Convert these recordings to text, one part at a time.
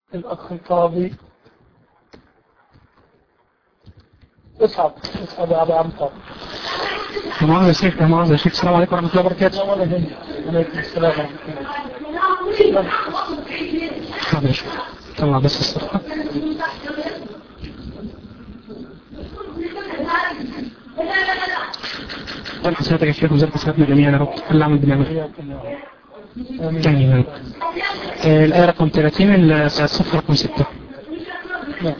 الأخ القاضي اصعد اصعد يا أبو عم قاضي معاذ يا شيخ معاذ يا شيخ السلام عليكم ورحمة الله وبركاته لا ولا هنا عليكم السلام ورحمة الله حاضر يا شيخ طلع بس الصفحة طلع حسناتك يا شيخ وزاد حسناتنا جميعا يا رب اللي عمل بنعمة حياكم يا رب آمين آمين يا رب آه، الآية رقم 30 الصفحة رقم 6 نعم.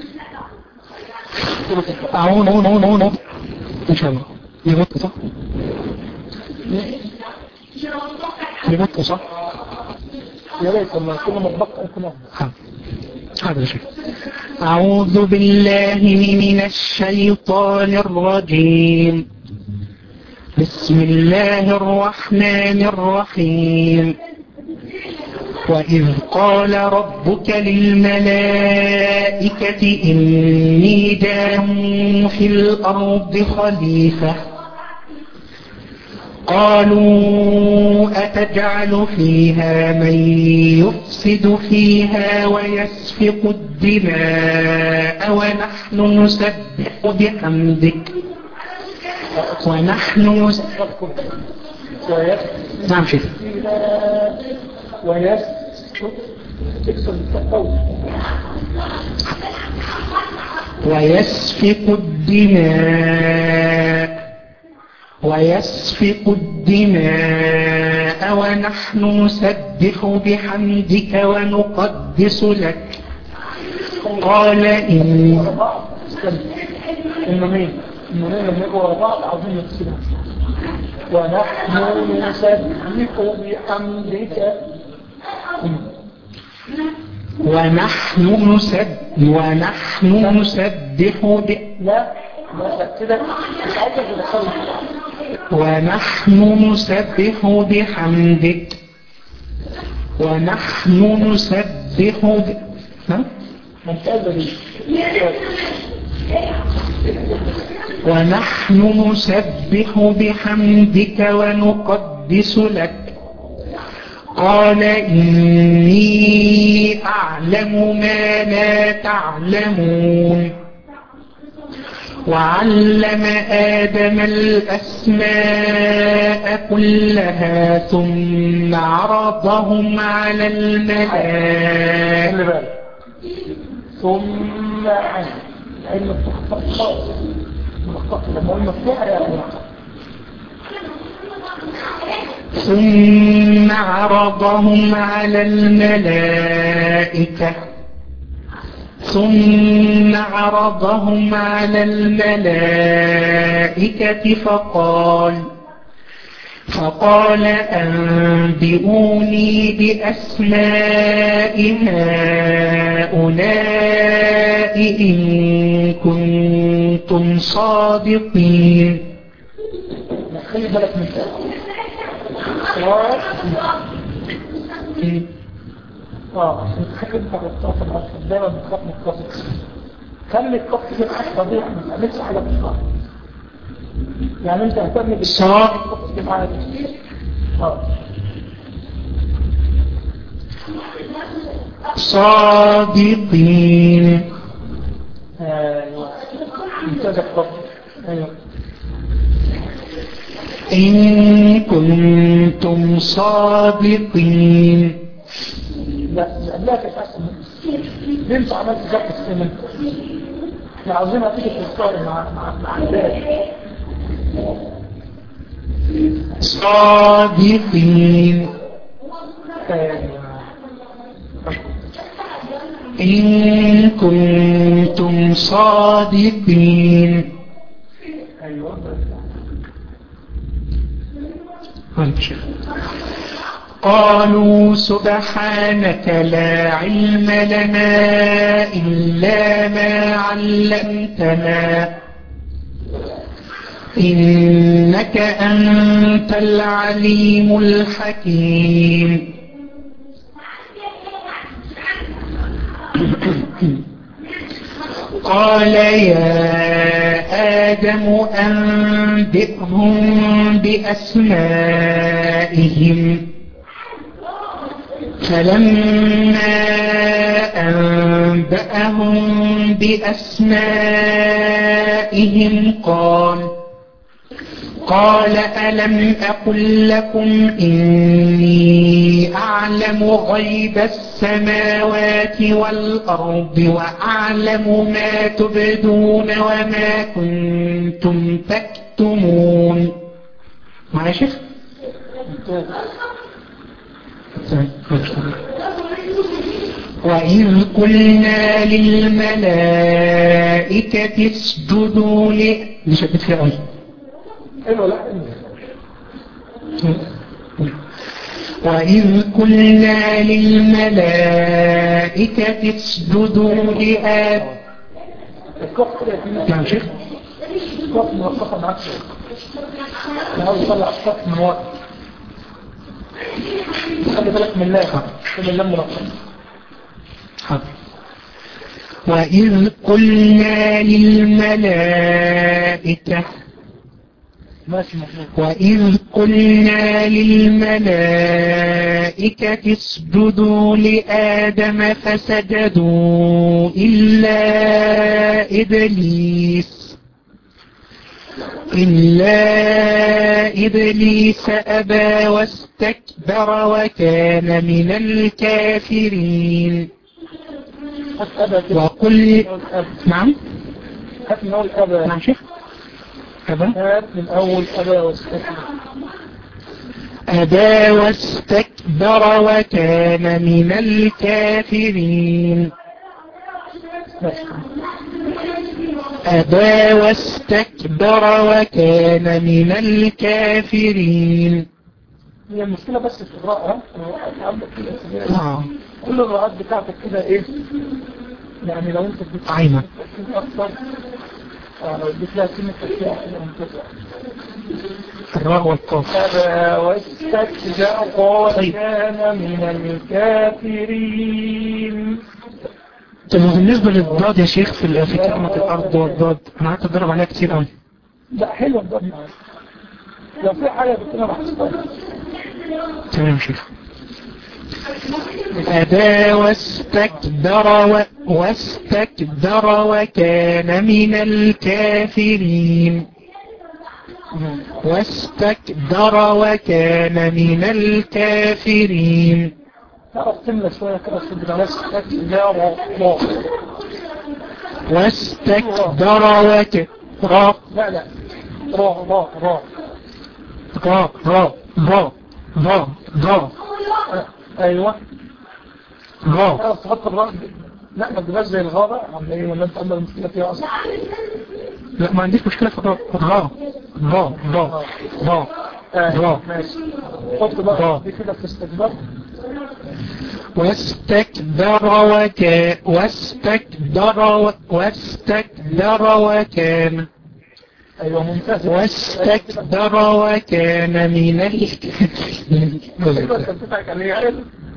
أعون أعون أعون أعون أعون. إن شاء الله يغط صح؟ يغط صح؟ يا ريت والله كل ما تبقى يكون أفضل حاضر حاضر يا شيخ أعوذ بالله من الشيطان الرجيم بسم الله الرحمن الرحيم وإذ قال ربك للملائكة إني جاع في الأرض خليفة قالوا أتجعل فيها من يفسد فيها ويسفك الدماء ونحن نسبح بحمدك ونحن نسبح ويس نعم شيخ ويس تكسر التقوي ويسفك الدماء ويسفك الدماء ونحن نسبح بحمدك ونقدس لك قال إن ورا بعض استنى النونين النونين لما يجوا ورا بعض عاوزين يفصلوا ونحن نسبح بحمدك ونحن نسبح ونحن نسبح ب... لا لا كده مش عايزك تدخلوا ونحن نسبح بحمدك ونحن نسبح ب... ها؟ ممتازة دي ونحن نسبح بحمدك ونقدس لك قال إني أعلم ما لا تعلمون وعلم آدم الأسماء كلها ثم عرضهم على خلي الملائكة بالك ثم عين العين مفتوحة خالص مفتوحة لما هو مفتوحة يا أخي ثم عرضهم على الملائكة ثم عرضهم على الملائكة فقال فقال أنبئوني بأسماء هؤلاء إن كنتم صادقين خلي بالك من ده صار اه عشان تخلي انت بتتصل اصلا دايما بتخاف من القصص خلي القصص يبقى صديق ما تعملش حاجه بالصح يعني انت اهتم بالقصص صار. القصص دي معاك اه صادقين ايوه ممتازه القصص ايوه إن كنتم صادقين لا لا تتأسف ليه انت عملت ذات السنة احنا عاوزينها تيجي في الصور مع مع مع الناس صادقين إن كنتم صادقين ايوه قالوا سبحانك لا علم لنا إلا ما علمتنا إنك أنت العليم الحكيم قال يا آدم أنبئهم بأسمائهم فلما أنبأهم بأسمائهم قال قال ألم أقل لكم إني أعلم غيب السماوات والأرض وأعلم ما تبدون وما كنتم تكتمون معايا شيخ؟ وإذ قلنا للملائكة اسجدوا ل مش هتفرق قوي حلو لا وإذ قلنا للملائكة اسجدوا لآدم الكف كده يا نعم شيخ الكف مرفقة معاك انا عاوز اطلع الكف من ورا خلي بالك من الله خلي الله مرفقة حاضر وإذ قلنا للملائكة ماشي مظبوط وإذ قلنا للملائكة اسجدوا لآدم فسجدوا إلا إبليس إلا إبليس أبى واستكبر وكان من الكافرين هات أبا كده وقل نعم هات من أول أبا نعم شيخ أبى هات من أول أبا واستكبر أبى واستكبر وكان من الكافرين ماشي أبى واستكبر وكان من الكافرين هي المشكلة بس في القراءة ها؟ عندك كده كده. آه. كل الرعاة بتاعتك كده ايه يعني لو انت اديت عايمة. تركيز اكتر آه، لو اديت لها سنة تركيز كده ممتازة الراء والقاف أبى واستكبر وكان من الكافرين طب بالنسبة للضاد يا شيخ في ال- في كلمة الأرض والضاد أنا قعدت أتدرب عليها كتير أوي لا حلو ده معاك لو في حاجة بتنا بحثها تمام يا شيخ أبى واستكبر و... واستكبر وكان من الكافرين واستكبر وكان من الكافرين تعرف تملى شوية كده في الدراسة واستكبر الله واستكبر وك را لا لا را را را را را را را را آه، ايوه را تعرف تحط الراء لا ما تبقاش زي الغابة عم ايه ولا انت عندك مشكلة فيها اصلا لا ما عنديش مشكلة في الرا را را را را آه، را. ماشي حط را. بقى دي كده في استكبار واستكبر وكان واستكبر و... واستكبر وكان ايوه ممتاز واستكبر وكان من الكافرين ايوه انت بتضحك عليه عارف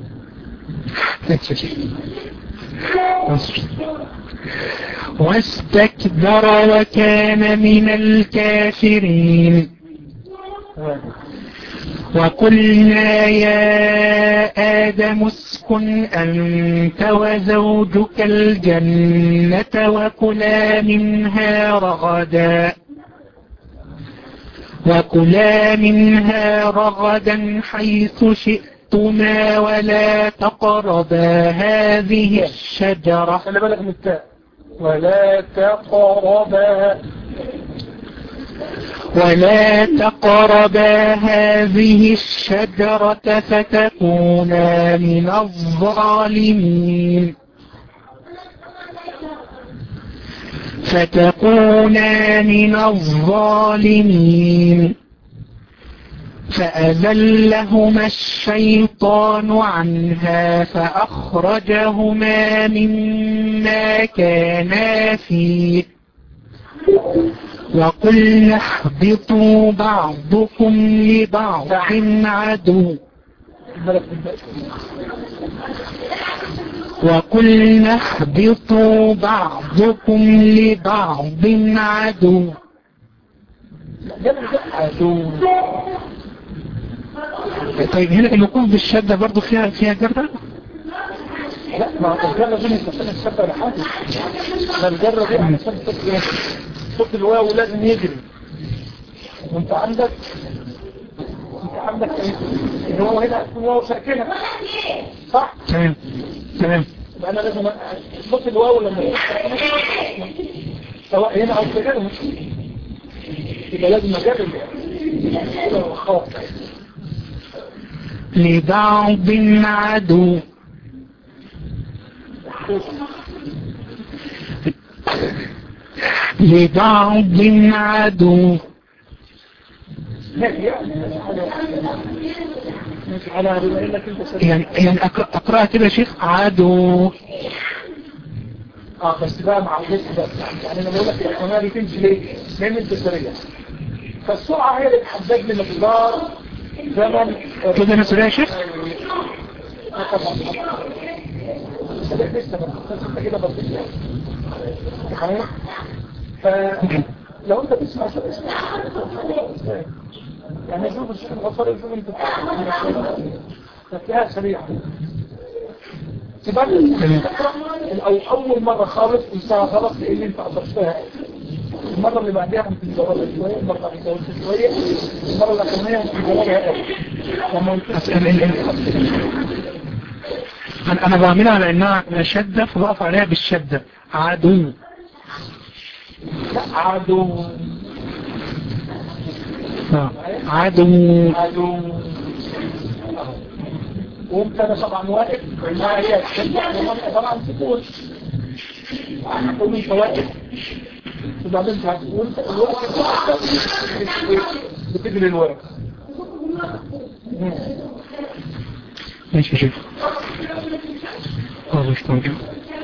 واستكبر وكان من الكافرين وقلنا يا آدم اسكن أنت وزوجك الجنة وكلا منها رغدا وكلا منها رغدا حيث شئتما ولا تقربا هذه الشجرة خلي بالك من التاء ولا تقربا ولا تقربا هذه الشجرة فتكونا من الظالمين فتكونا من الظالمين فأذلهما الشيطان عنها فأخرجهما مما كانا فيه وقلنا اهبطوا بعضكم لبعض عدو بالك من التاء وقلنا اهبطوا بعضكم لبعض عدو لا جاب التاء عدو طيب هنا الوقوف بالشدة برضو فيها فيها جردة لا ما الجرة دي مش عشان الشبه ولا حاجة ده الجرة دي عشان صوت ايه صوت الواو لازم يجري وانت عندك انت عندك ايه الواو هنا الواو ساكنة صح تمام تمام يبقى انا لازم صوت الواو لما يكون سواء هنا او في غيره يبقى لازم اجرب يعني خلاص لبعض عدو لبعض عدو ماشي يعني ماشي على بما انك انت سليم يعني يعني أقرأ- اقراها كده يا شيخ عدو اه بس بقى مع الجسم بس يعني انا بقول لك القناه دي تمشي ليه؟ لان انت سريع فالسرعه هي اللي بتحدد لي مقدار زمن كده انا سريع يا شيخ آه، طبعا سريع لسه ما تخلص انت كده بسيط يعني فلو انت تسمع شو اسمع يعني شوف الشيخ الغفار شوف انت تلاقيها سريعه تبقى او اول مرة خالص انتهى خلاص لان انت قدرتها المرة اللي بعدها ممكن تزودها شوية المرة اللي تزودها شوية المرة الاخرانية ممكن تزودها قوي لما أس- ال- ال- ال- انا انا بعملها على انها شدة فبقف عليها بالشدة عدو لا عدو آه. عدو عدو وانت انا طبعا واقف ما هي طبعا تقول تقول انت واقف وبعدين انت هتقول الوقت بتجري الورق ماشي يا شيخ اه مش موجود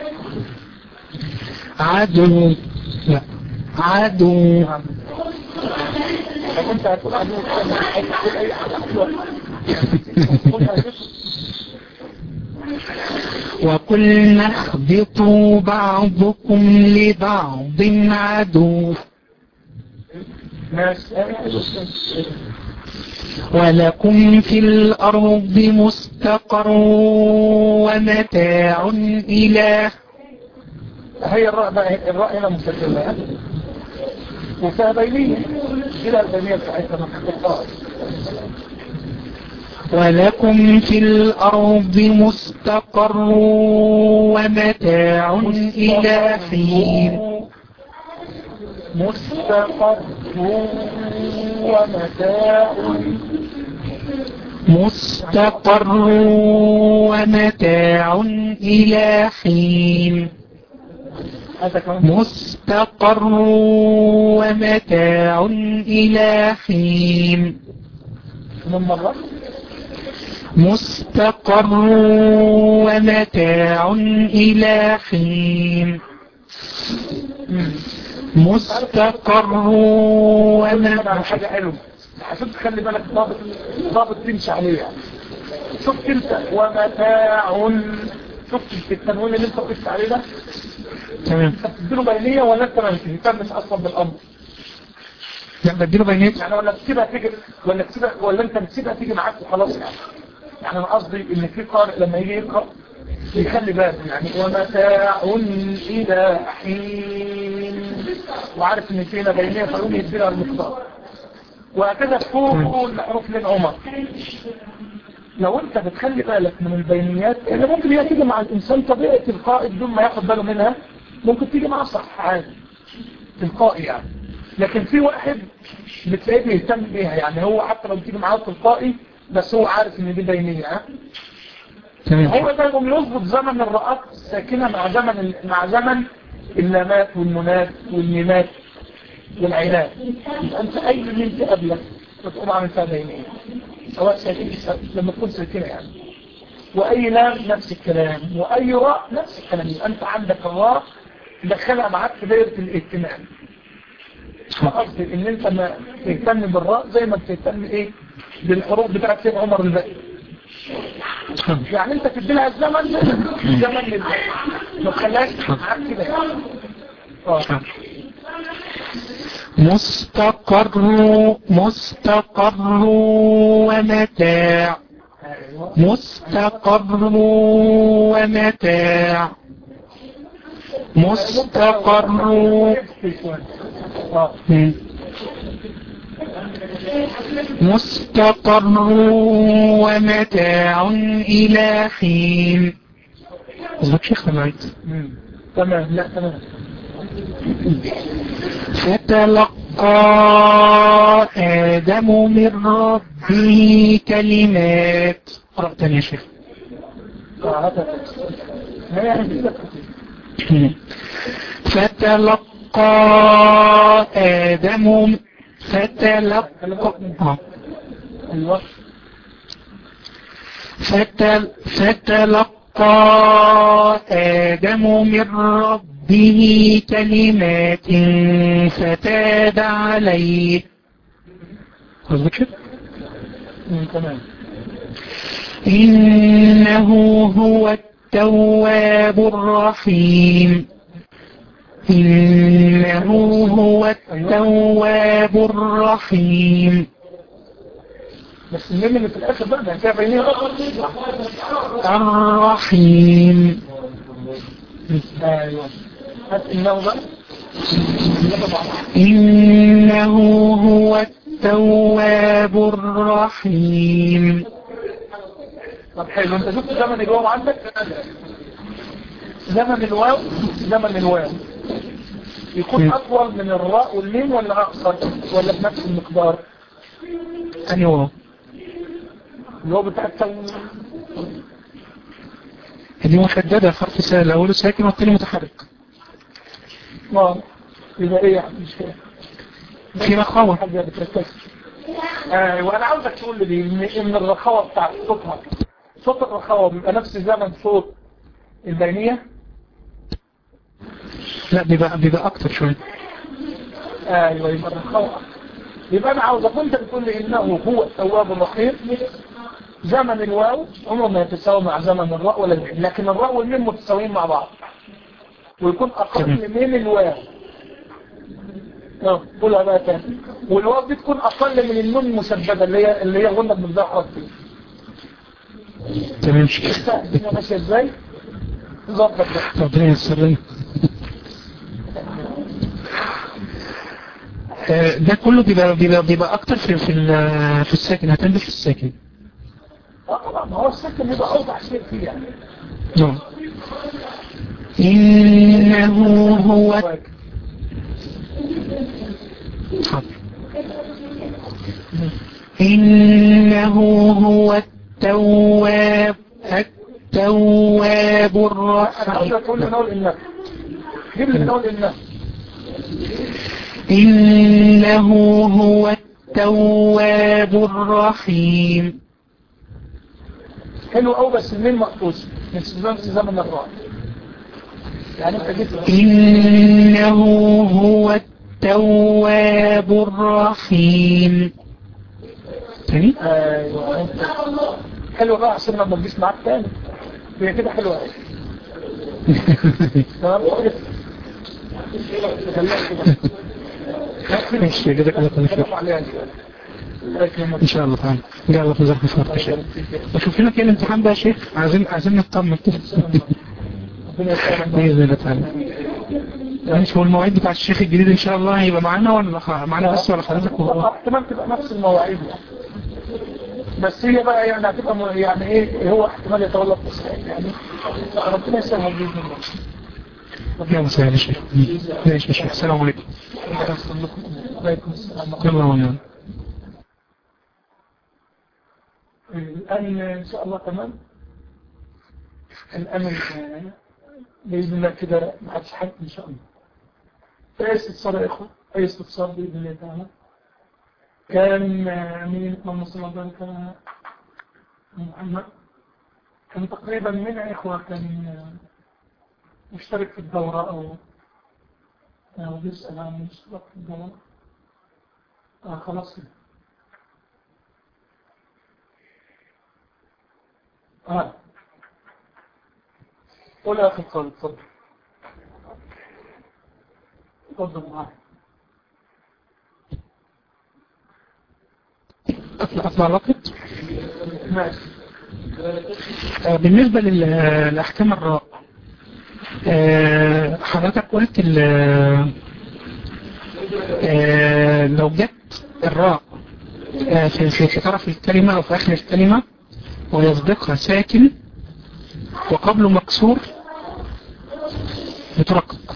عدو لا عدو طب انت هتقول عدو هتقول اي حاجه وقلنا اهبطوا بعضكم لبعض عدو ناس ولكم في الأرض مستقر ومتاع إلى هي الرأي بقى الرأي هنا مسلمة وفيها بينية كده البينية بتاعتها ما تحطها ولكم في الأرض مستقر ومتاع إلى حين مستقر ومتاع مستقر ومتاع إلى حين هذا كمان مستقر ومتاع إلى حين من مرة مستقر ومتاع إلى حين مستقر طبعا ومتاع حاجة حلوة عشان تخلي بالك ضابط ضابط تمشي عليه يعني شفت انت ومتاع شفت التنوين اللي انت وقفت عليه ده تمام انت بتديله بينية ولا انت ما بتهتمش اصلا بالامر لا بديله بيانات يعني ولا تسيبها تيجي ولا تسيبها ولا انت بتسيبها تيجي معاك وخلاص يعني يعني انا قصدي ان في قارئ لما يجي يقرا يخلي باله يعني ومتاع الى حين وعارف ان فينا بينيه فيقوم يدينا المقدار وهكذا فوق كل حروف من عمر لو انت بتخلي بالك من البينيات اللي ممكن هي تيجي مع الانسان طبيعه القائد بدون ما ياخد باله منها ممكن تيجي مع صح عادي تلقائي يعني لكن في واحد بتلاقيه بيهتم بيها يعني هو حتى لو بتيجي معاه تلقائي بس هو عارف ان دي بينيه ها تمام هو ده يقوم يظبط زمن الرأات الساكنة مع زمن ال- مع زمن اللامات والنونات والميمات والعينات يبقى انت اي من تقابلك بتقوم عامل فيها بينيه سواء ساكنة لما تكون ساكنة يعني واي لام نفس الكلام واي راء نفس الكلام يبقى انت عندك الراء دخلها معاك في دايرة الاهتمام قصدي ان انت ما تهتم بالراء زي ما بتهتم ايه بالحروف بتاعت سيد عمر الباقي يعني انت تدي لها الزمن زمن للباقي ما تخليهاش معاك كده يعني. اه مستقر مستقر ومتاع ايوه مستقر ومتاع مستقر اه مم. مستقر ومتاع إلى حين أظبط شيخ معيد مم. تمام لا تمام فتلقى آدم من ربه كلمات قرأ تاني يا شيخ آه، هذا ما يعني كده فتلقى آدم فتلقى آه. ايوه فتل فتلقى آدم من ربه كلمات فتاب عليه أظبط كده مم، تمام إنه هو التواب الرحيم إنه هو التواب الرحيم بس الميم اللي في الاخر بقى ده كده بينيه الرحيم ايوه هات انه بقى إنه هو التواب الرحيم طب حلو انت شفت زمن الواو عندك زمن الواو زمن الواو يكون مم. اطول من الراء والميم ولا اقصر ولا بنفس المقدار أني واو اللي هو بتاع التو دي محددة حرف سهل أوله ساكن والتاني متحرك اه يبقى ايه يعني مش فاهم في رخاوة حاجه بتركز آه وانا عاوزك تقول لي ان ان الرخاوه بتاعت صوتها صوت الرخاوه بيبقى نفس زمن صوت البينيه لا بيبقى بيبقى أكتر شوية ايوه يبقى الرخاوه يبقى انا عاوزك وانت بتقول لي انه هو التواب الرحيم زمن الواو عمره ما يتساوى مع زمن الراء ولا الميم لكن الراء والميم متساويين مع بعض ويكون اقل من الواو اه قولها بقى تاني والواو دي تكون اقل من النون المشدده اللي هي اللي هي غنى بنبدأ حرف فيه تمام شيخ شفت الدنيا ماشيه ازاي ظبط بقى ربنا ييسر لنا آه، ده كله بيبقى بيبقى بيبقى اكتر في في ال- في الساكن هتنزل في الساكن اه طبعا ما هو السكن يبقى اوضح شيء فيه يعني نعم إنه هو حاضر إنه هو التواب التواب انا الرحيم عاوزك تقول لي من اول انك جيب لي من اول انك إنه هو التواب الرحيم حلو قوي بس المين مقطوش من نفس زمن الراء يعني انت جيت إنه هو التواب الرحيم تاني ايوه انت حلو بقى عشان ما تجيش معاك تاني هي كده حلوه قوي تمام ماشي جزاك الله كل خير ان شاء الله تعالى جاء الله في زحمة فرق يا شيخ وشوف لنا كده الامتحان بقى يا شيخ عايزين عايزين نطمن كده باذن الله تعالى ماشي هو المواعيد بتاع الشيخ الجديد ان شاء الله هيبقى معانا ولا خ- معانا بس ولا حضرتك وهو احتمال تبقى نفس المواعيد يعني. بس هي بقى يعني هتبقى م- يعني ايه هو احتمال يتولى التصحيح يعني ربنا يسهل باذن الله يا مساء يا شيخ ماشي يا شيخ السلام عليكم عليكم السلام يلا ويانا الآن إن شاء الله تمام الآن ال- بإذن الله كده ما عادش حد إن شاء الله أي استفسار يا إخوة أي استفسار بإذن الله تعالى كان آه، مين اللهم صل على على محمد كان تقريبا من يا إخوة كان آه، مشترك في الدورة أو أو بيسأل عن الاشتراك في الدورة آه خلاص كده آه. قول يا أخي اتفضل اتفضل اتفضل معاك اطلع اطلع الوقت ماشي آه، بالنسبة لل- لأحكام الراء آه، حضرتك قلت ال- آه، لو جت الراء آه، في في في طرف الكلمة أو في آخر الكلمة ويسبقها ساكن وقبله مكسور بترقق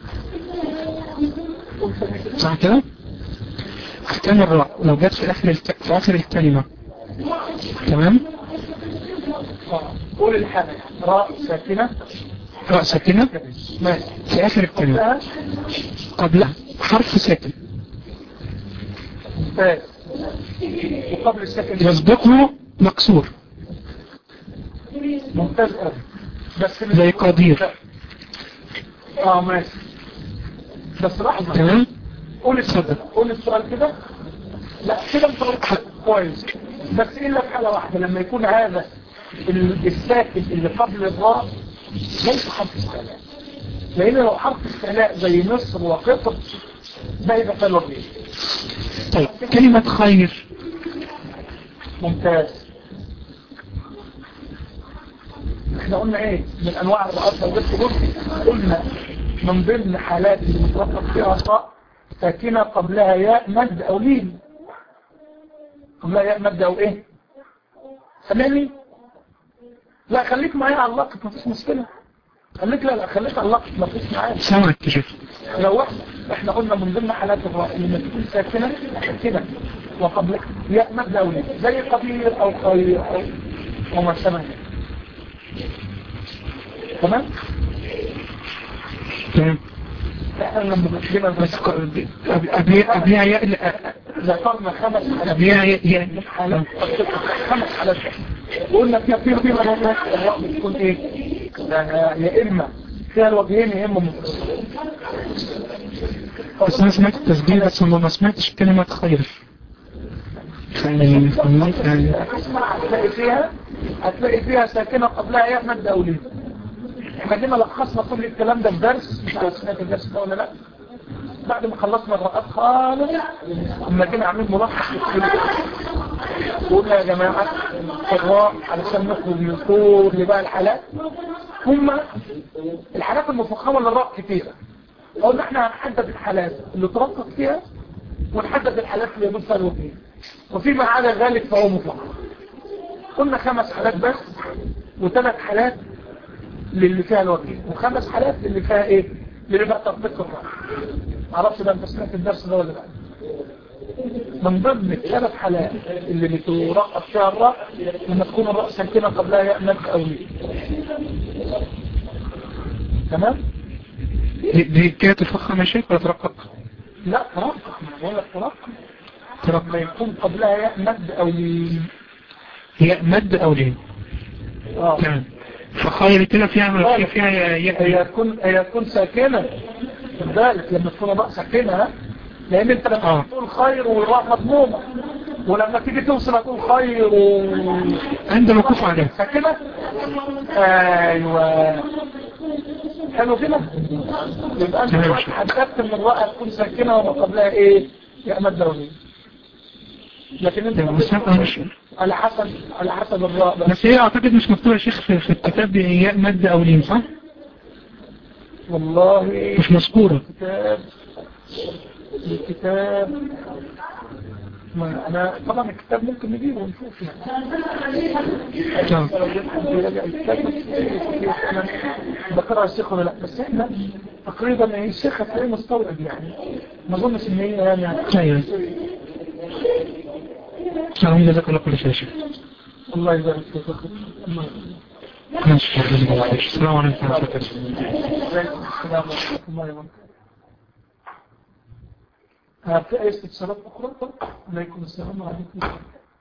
صح كده؟ أحكام الراء لو جت في آخر الك... في آخر الكلمة تمام؟ آه. قول الحالة راء ساكنة راء ساكنة ماشي في آخر الكلمة قبلها قبلها حرف ساكن ممتاز وقبل الساكن يسبقه مكسور ممتاز قوي بس مش- زي قدير اه ماشي بس لحظة تمام؟ قول السؤال قول السؤال كده لا كده انت قلت كويس بس الا في حالة واحدة لما يكون هذا ال- الساكن اللي قبل الراء ليس حرف استعلاء لان لو حرف استعلاء زي مصر وقطر ده يبقى حلو بيه طيب كلمة خير ممتاز احنا قلنا ايه من انواع الرؤات لو جبت جزء قلنا من ضمن حالات اللي متوقف فيها الراء ساكنة قبلها ياء مد او لين قبلها ياء مد او ايه سامعني لا خليك معايا على اللقط مفيش مشكلة خليك لا لا خليك على اللقط مفيش معايا سامعك يا شيخ لو احنا احنا قلنا من ضمن حالات الراء لما تكون ساكنة ساكنة وقبل ياء مد او لين زي قدير او خير او وما شابه ذلك. تمام تمام احنا لما بنتكلم بس ق- قبلها قبلها ياء ذكرنا خمس حالات قبلها ياء ياء حالات خمس حالات قلنا فيها فيها فيها مرات الراء بتكون ايه ده يا اما فيها الوجهين يا اما مفصل بس انا سمعت التسجيل بس ما ما سمعتش كلمة خير يعني يعني اسمع هتلاقي فيها هتلاقي فيها ساكنة قبلها ياء مد او لين احنا جينا لخصنا كل الكلام ده في درس مش عارف سمعت الدرس ده ولا لا بعد ما خلصنا الرقات خالص اما جينا عاملين ملخص لكل ده. قلنا يا جماعة الراء علشان نخرج من كل بقى الحالات هم الحالات المفخمة للراء كتيرة قلنا احنا هنحدد الحالات اللي ترقق فيها ونحدد الحالات اللي يدوب فيها الوجهين وفيما عدا ذلك فهو مفخم قلنا خمس حالات بس وثلاث حالات للي فيها الوجهين وخمس حالات للي فيها ايه للي فيها تطبيق الراء معرفش بقى انت سمعت الدرس ده ولا لا من ضمن الثلاث حالات اللي بترقق فيها الراء لما تكون الراء ساكنه قبلها ياء مد او لين تمام دي, دي كده تفخم يا شيخ ولا ترقق؟ لا ترقق ما بقول لك ترقق ترقق لما يكون قبلها ياء مد او لين ياء مد او لين اه تمام فخير كده فيها فيها فيها ياء هي تكون هي تكون ساكنة خد بالك لما تكون الراء ساكنة ها؟ لأن أنت لما آه. تقول خير والراء مضمومة ولما تيجي توصل هتقول خير و... عند موقوف عليه ساكنة أيوة حلو كده يبقى أنت تمام. دلوقتي حددت إن الراء تكون ساكنة وما قبلها إيه يا أمد دولي لكن أنت تمام، بس أنا مش على حسب على حسب الراء بس بس هي اعتقد مش مكتوبة يا شيخ في, في الكتاب ياء مد او لين صح؟ والله مش مذكورة الكتاب الكتاب ما انا طبعا الكتاب ممكن نجيبه ونشوف يعني نعم. لو جبت حد يراجع الكتاب بس انا بقرا الشيخ ولا لا بس احنا تقريبا هي الشيخ هتلاقيه مستوعب يعني ما اظنش ان هي يعني ايوه اللهم جزاك الله كل شيء يا شيخ الله يبارك فيك الله ماشي السلام عليكم ورحمة الله وبركاته عليكم السلام ورحمة الله وبركاته في أي استفسارات أخرى؟ عليكم السلام ورحمة الله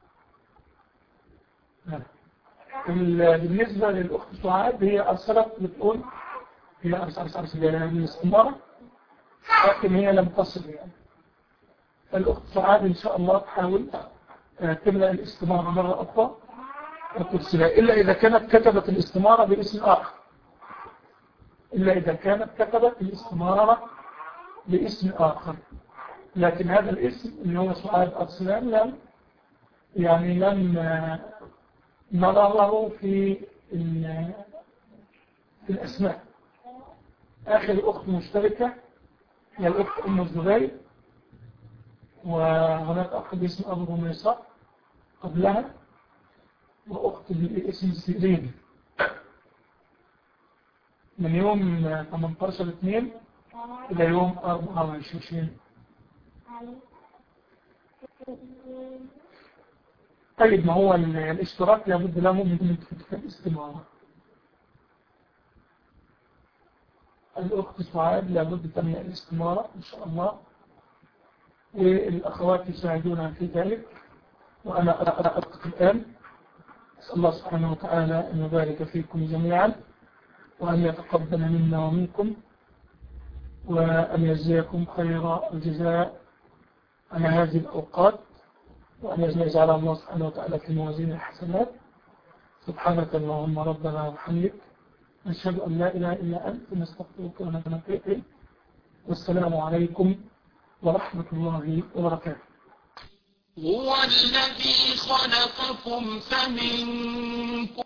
نعم. ال- بالنسبة للأخت سعاد هي أرسلت بتقول هي أرسلت أرسلت الاستمارة لكن هي لم تصل يعني الأخت سعاد إن شاء الله تحاول آه، تملأ الاستمارة مرة أخرى وترسلها إلا إذا كانت كتبت الاستمارة باسم آخر إلا إذا كانت كتبت الاستمارة باسم آخر لكن هذا الاسم اللي هو سعاد أرسلان لم يعني لم نظره في في الأسماء آخر أخت مشتركة هي الأخت أم الزبير وهناك أخ باسم أبو رميصة قبلها وأخت باسم سيرين من يوم 18 اثنين إلى يوم 24 طيب ما هو الاشتراك لابد له من الاستمارة الأخت سعاد لابد تمنع الاستمارة إن شاء الله والأخوات يساعدونها في ذلك وأنا أتقف الآن أسأل الله سبحانه وتعالى أن يبارك فيكم جميعا وأن يتقبل منا ومنكم وأن يجزيكم خير الجزاء على هذه الأوقات وأن يجعل الله سبحانه وتعالى في موازين الحسنات سبحانك اللهم ربنا وحمدك نشهد أن لا إله إلا أنت نستغفرك ونتوب والسلام عليكم ورحمة الله وبركاته هو الذي خلقكم فمنكم